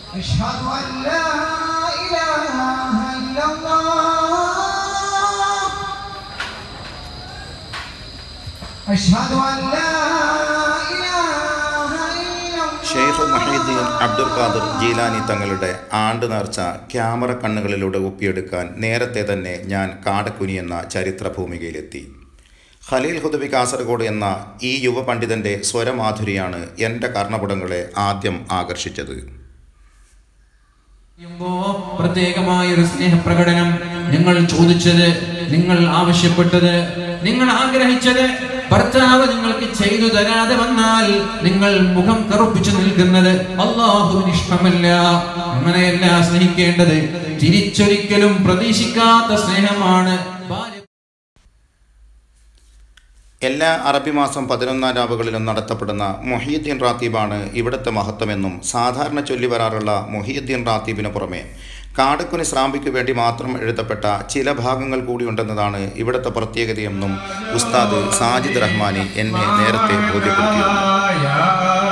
أشهد أن لا إله إلا الله أشهد أن لا إله إلا الله ഷെയ്ഖ് മഹീദ്ദീൻ അബ്ദുൽ ഖാദർ ജീലാനി തങ്ങളുടെ ആണ്ട് നേർച്ച ക്യാമറ കണ്ണുകളിലൂടെ ഒപ്പിയെടുക്കാൻ നേരത്തെ തന്നെ ഞാൻ കാടക്കുനി എന്ന ചരിത്ര ഭൂമികയിലെത്തി ഖലീൽ ഹുദബി കാസർഗോഡ് എന്ന ഈ യുവ പണ്ഡിതൻ്റെ സ്വരമാധുരിയാണ് എൻ്റെ കർണപുടങ്ങളെ ആദ്യം ആകർഷിച്ചത് ചെയ്യുമ്പോ പ്രത്യേകമായ ഒരു സ്നേഹപ്രകടനം നിങ്ങൾ ചോദിച്ചത് നിങ്ങൾ ആവശ്യപ്പെട്ടത് നിങ്ങൾ ആഗ്രഹിച്ചത് ഭർത്താവ് നിങ്ങൾക്ക് ചെയ്തു തരാതെ വന്നാൽ നിങ്ങൾ മുഖം കറുപ്പിച്ചു നിൽക്കുന്നത് അള്ളാഹുവിന് ഇഷ്ടമല്ല അങ്ങനെയല്ല സ്നേഹിക്കേണ്ടത് തിരിച്ചൊരിക്കലും പ്രതീക്ഷിക്കാത്ത സ്നേഹമാണ് ഭാര്യ എല്ലാ അറബി മാസം പതിനൊന്നാം രാവുകളിലും നടത്തപ്പെടുന്ന മൊഹീദ്ദീൻ റാത്തീബാണ് ഇവിടുത്തെ മഹത്വമെന്നും സാധാരണ ചൊല്ലി വരാറുള്ള മൊഹീദ്ദീൻ റാത്തീബിന് പുറമെ കാടക്കുനി ശ്രാമ്പിക്ക് വേണ്ടി മാത്രം എഴുതപ്പെട്ട ചില ഭാഗങ്ങൾ കൂടിയുണ്ടെന്നതാണ് ഇവിടുത്തെ പ്രത്യേകതയെന്നും ഉസ്താദ് സാജിദ് റഹ്മാനി എന്നെ നേരത്തെ ബോധ്യപ്പെടുത്തിയിരുന്നു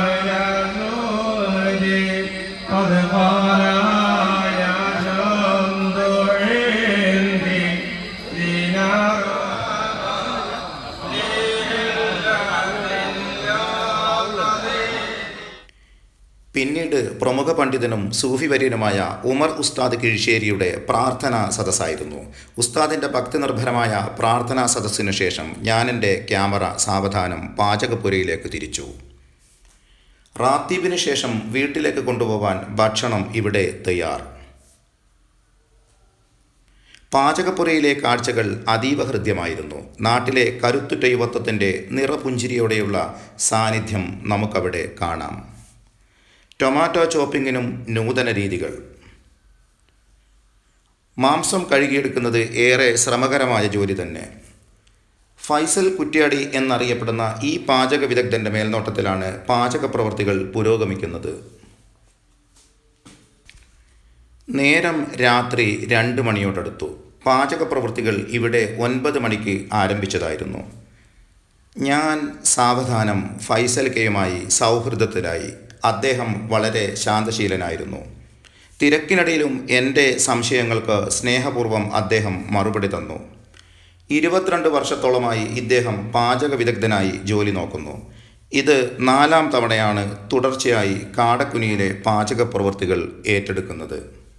പിന്നീട് പ്രമുഖ പണ്ഡിതനും സൂഫി വര്യനുമായ ഉമർ ഉസ്താദ് കിഴിശ്ശേരിയുടെ പ്രാർത്ഥനാ സദസ്സായിരുന്നു ഉസ്താദിൻ്റെ ഭക്തി നിർഭരമായ പ്രാർത്ഥനാ സദസ്സിനു ശേഷം ഞാൻ എൻ്റെ ക്യാമറ സാവധാനം പാചകപ്പുരയിലേക്ക് തിരിച്ചു റാത്തീബിന് ശേഷം വീട്ടിലേക്ക് കൊണ്ടുപോകാൻ ഭക്ഷണം ഇവിടെ തയ്യാർ പാചകപ്പുരയിലെ കാഴ്ചകൾ അതീവ ഹൃദ്യമായിരുന്നു നാട്ടിലെ കരുത്തുറ്റ യുവത്വത്തിൻ്റെ നിറപുഞ്ചിരിയോടെയുള്ള സാന്നിധ്യം നമുക്കവിടെ കാണാം ടൊമാറ്റോ ചോപ്പിങ്ങിനും നൂതന രീതികൾ മാംസം കഴുകിയെടുക്കുന്നത് ഏറെ ശ്രമകരമായ ജോലി തന്നെ ഫൈസൽ കുറ്റ്യാടി എന്നറിയപ്പെടുന്ന ഈ പാചക വിദഗ്ധൻ്റെ മേൽനോട്ടത്തിലാണ് പാചക പ്രവർത്തികൾ പുരോഗമിക്കുന്നത് നേരം രാത്രി രണ്ട് മണിയോടടുത്തു പാചക പ്രവൃത്തികൾ ഇവിടെ ഒൻപത് മണിക്ക് ആരംഭിച്ചതായിരുന്നു ഞാൻ സാവധാനം ഫൈസൽ കെയുമായി സൗഹൃദത്തിലായി അദ്ദേഹം വളരെ ശാന്തശീലനായിരുന്നു തിരക്കിനിടയിലും എൻ്റെ സംശയങ്ങൾക്ക് സ്നേഹപൂർവ്വം അദ്ദേഹം മറുപടി തന്നു ഇരുപത്തിരണ്ട് വർഷത്തോളമായി ഇദ്ദേഹം പാചക വിദഗ്ധനായി ജോലി നോക്കുന്നു ഇത് നാലാം തവണയാണ് തുടർച്ചയായി കാടക്കുനിയിലെ പാചക പ്രവൃത്തികൾ ഏറ്റെടുക്കുന്നത്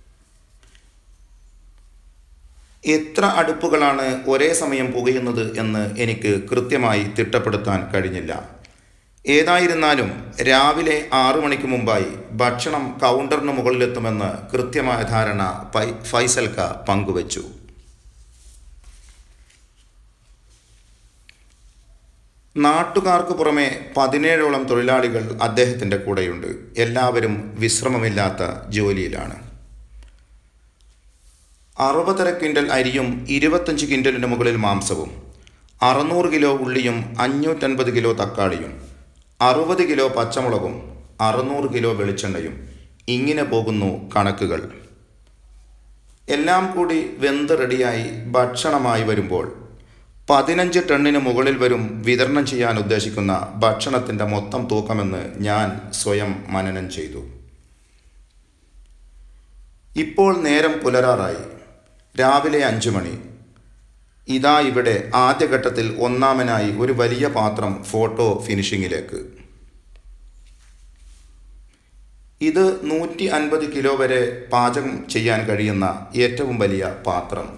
എത്ര അടുപ്പുകളാണ് ഒരേ സമയം പുകയുന്നത് എന്ന് എനിക്ക് കൃത്യമായി തിട്ടപ്പെടുത്താൻ കഴിഞ്ഞില്ല ഏതായിരുന്നാലും രാവിലെ ആറു മണിക്ക് മുമ്പായി ഭക്ഷണം കൗണ്ടറിന് മുകളിലെത്തുമെന്ന് കൃത്യമായ ധാരണ ഫൈ ഫൈസൽക്ക പങ്കുവച്ചു നാട്ടുകാർക്ക് പുറമെ പതിനേഴോളം തൊഴിലാളികൾ അദ്ദേഹത്തിൻ്റെ കൂടെയുണ്ട് എല്ലാവരും വിശ്രമമില്ലാത്ത ജോലിയിലാണ് അറുപതര ക്വിൻ്റൽ അരിയും ഇരുപത്തഞ്ച് ക്വിൻ്റലിന് മുകളിൽ മാംസവും അറുന്നൂറ് കിലോ ഉള്ളിയും അഞ്ഞൂറ്റൻപത് കിലോ തക്കാളിയും അറുപത് കിലോ പച്ചമുളകും അറുന്നൂറ് കിലോ വെളിച്ചെണ്ണയും ഇങ്ങനെ പോകുന്നു കണക്കുകൾ എല്ലാം കൂടി വെന്ത് റെഡിയായി ഭക്ഷണമായി വരുമ്പോൾ പതിനഞ്ച് ടണ്ണിന് മുകളിൽ വരും വിതരണം ചെയ്യാൻ ഉദ്ദേശിക്കുന്ന ഭക്ഷണത്തിൻ്റെ മൊത്തം തൂക്കമെന്ന് ഞാൻ സ്വയം മനനം ചെയ്തു ഇപ്പോൾ നേരം പുലരാറായി രാവിലെ അഞ്ചു മണി ഇതാ ഇവിടെ ആദ്യഘട്ടത്തിൽ ഒന്നാമനായി ഒരു വലിയ പാത്രം ഫോട്ടോ ഫിനിഷിങ്ങിലേക്ക് ഇത് നൂറ്റി അൻപത് കിലോ വരെ പാചകം ചെയ്യാൻ കഴിയുന്ന ഏറ്റവും വലിയ പാത്രം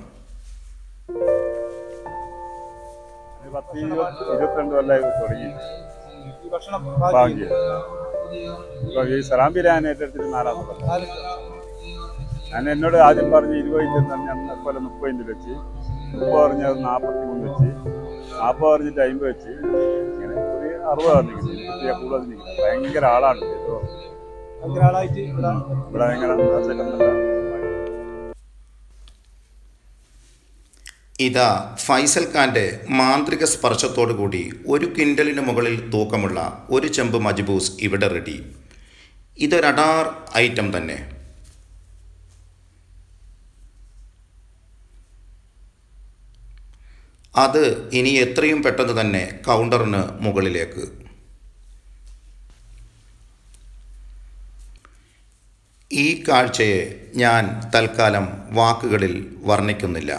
ഒരു പത്ത് ഇരുപത് ഇരുപത്തിരണ്ട് കൊല്ലമായി തുടങ്ങി ഈ ഭക്ഷണം ഭാഗ്യ ഇപ്പൊ ഈ സലാംബി ഞാൻ ഏറ്റെടുത്തിട്ട് നാലാമത്തെ കൊല്ലം ഞാൻ എന്നോട് ആദ്യം പറഞ്ഞ് ഇരുപതിൻ്റെ ഞാൻ പോലെ മുപ്പതിൻ്റെ വെച്ച് മുപ്പത് പറഞ്ഞത് നാൽപ്പത്തി മൂന്ന് വെച്ച് നാൽപ്പത് പറഞ്ഞിട്ട് അമ്പത് വെച്ച് ഇങ്ങനെ ഒരു അറുപത് പറഞ്ഞിരിക്കുന്നത് ഇരുപത്തി കൂടുതൽ നിൽക്കുന്നത് ഭയങ്കര ആളാണ് ഏതോ ഭയങ്കര ആളായിട്ട് ഇവിടെ ഇവിടെ ഭയങ്കര നല്ല ഇതാ ഫൈസൽ ഖാൻ്റെ മാന്ത്രിക സ്പർശത്തോടു കൂടി ഒരു കിൻഡലിന് മുകളിൽ തൂക്കമുള്ള ഒരു ചെമ്പ് മജ്ബൂസ് ഇവിടെ റെഡി ഇതൊരടാർ ഐറ്റം തന്നെ അത് ഇനി എത്രയും പെട്ടെന്ന് തന്നെ കൗണ്ടറിന് മുകളിലേക്ക് ഈ കാഴ്ചയെ ഞാൻ തൽക്കാലം വാക്കുകളിൽ വർണ്ണിക്കുന്നില്ല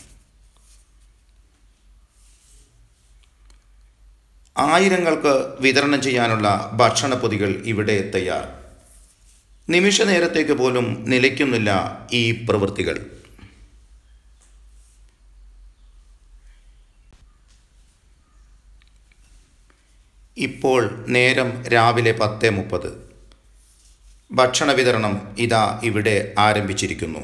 ആയിരങ്ങൾക്ക് വിതരണം ചെയ്യാനുള്ള ഭക്ഷണപ്പൊതികൾ ഇവിടെ തയ്യാർ നിമിഷ നേരത്തേക്ക് പോലും നിലയ്ക്കുന്നില്ല ഈ പ്രവൃത്തികൾ ഇപ്പോൾ നേരം രാവിലെ പത്ത് മുപ്പത് ഭക്ഷണ വിതരണം ഇതാ ഇവിടെ ആരംഭിച്ചിരിക്കുന്നു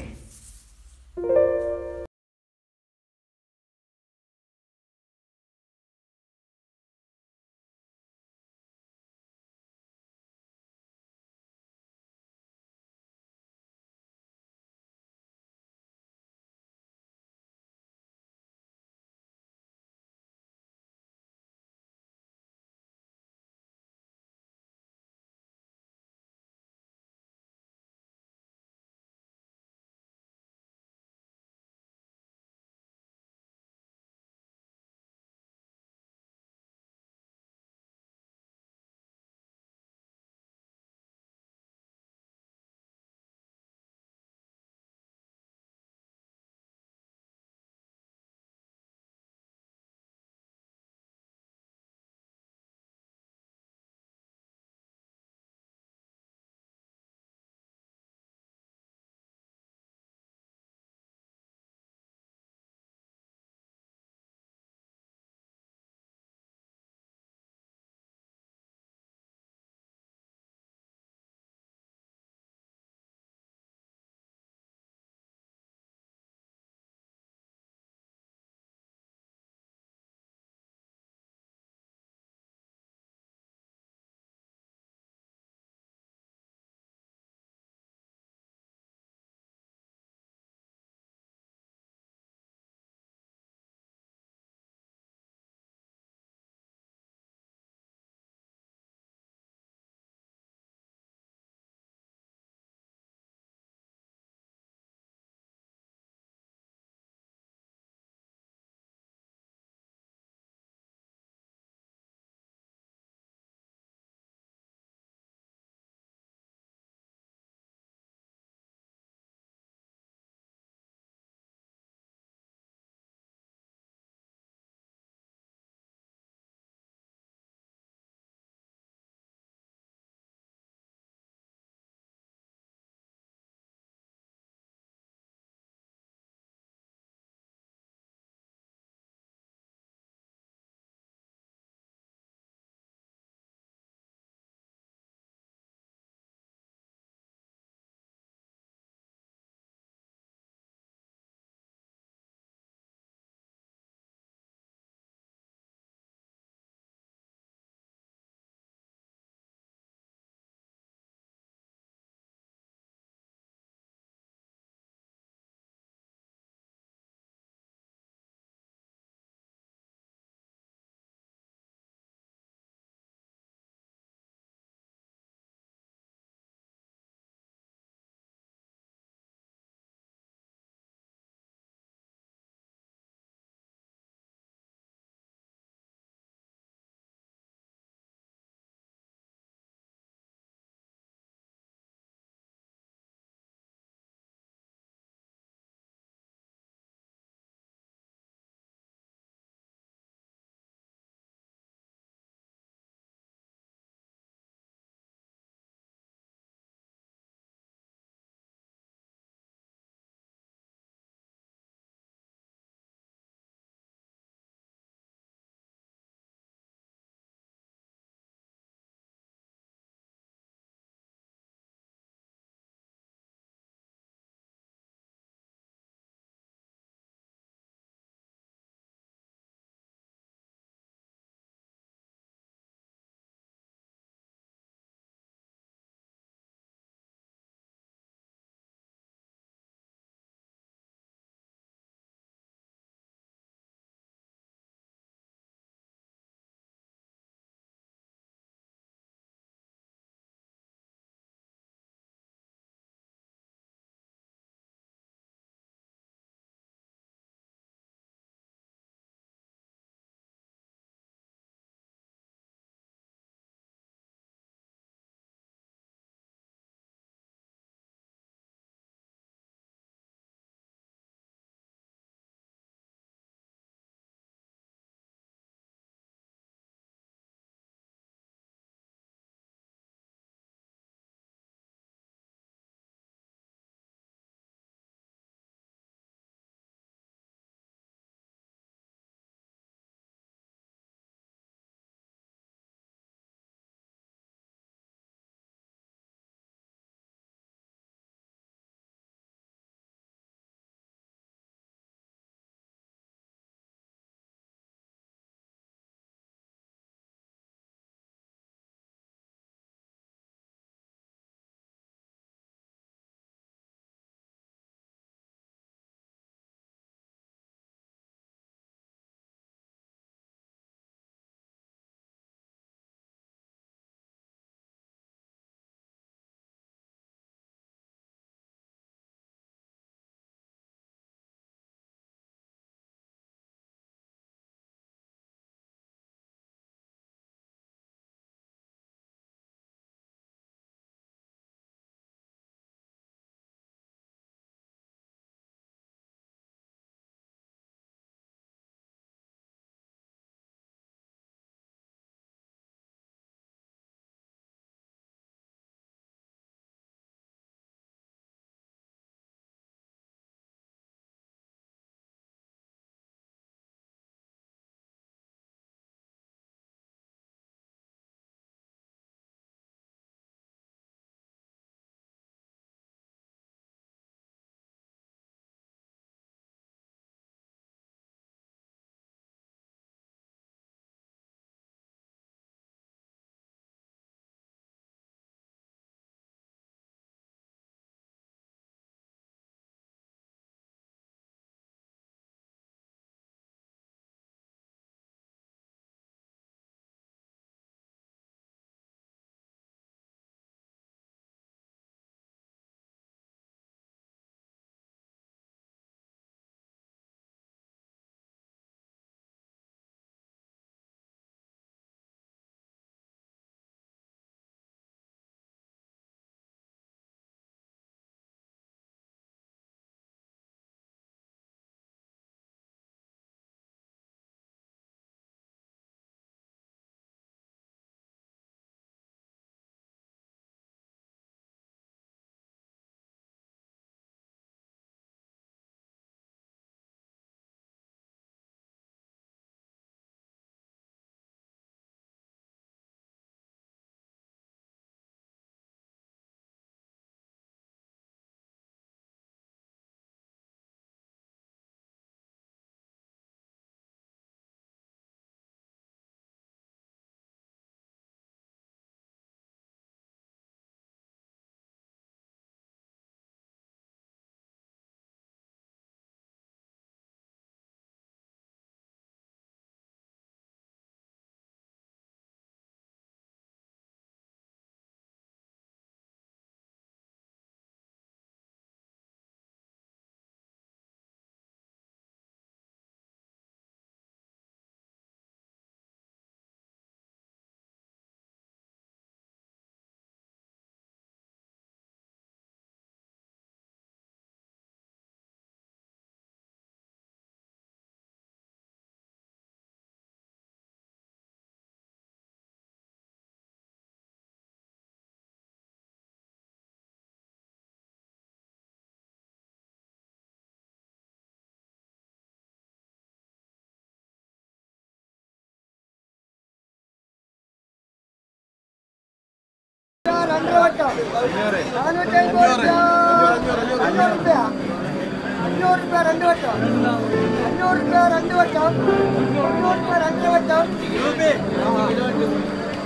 രണ്ടര വട്ടം നാനൂറ്റി അമ്പത് രൂപ അഞ്ഞൂറ് രൂപ അഞ്ഞൂറ് രൂപ രണ്ട് വട്ടം അഞ്ഞൂറ് രൂപ രണ്ട് വട്ടം അഞ്ഞൂറ് രൂപ രണ്ടര വട്ടം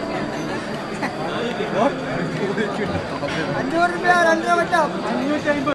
അഞ്ഞൂറ് രൂപ രണ്ടര വട്ടം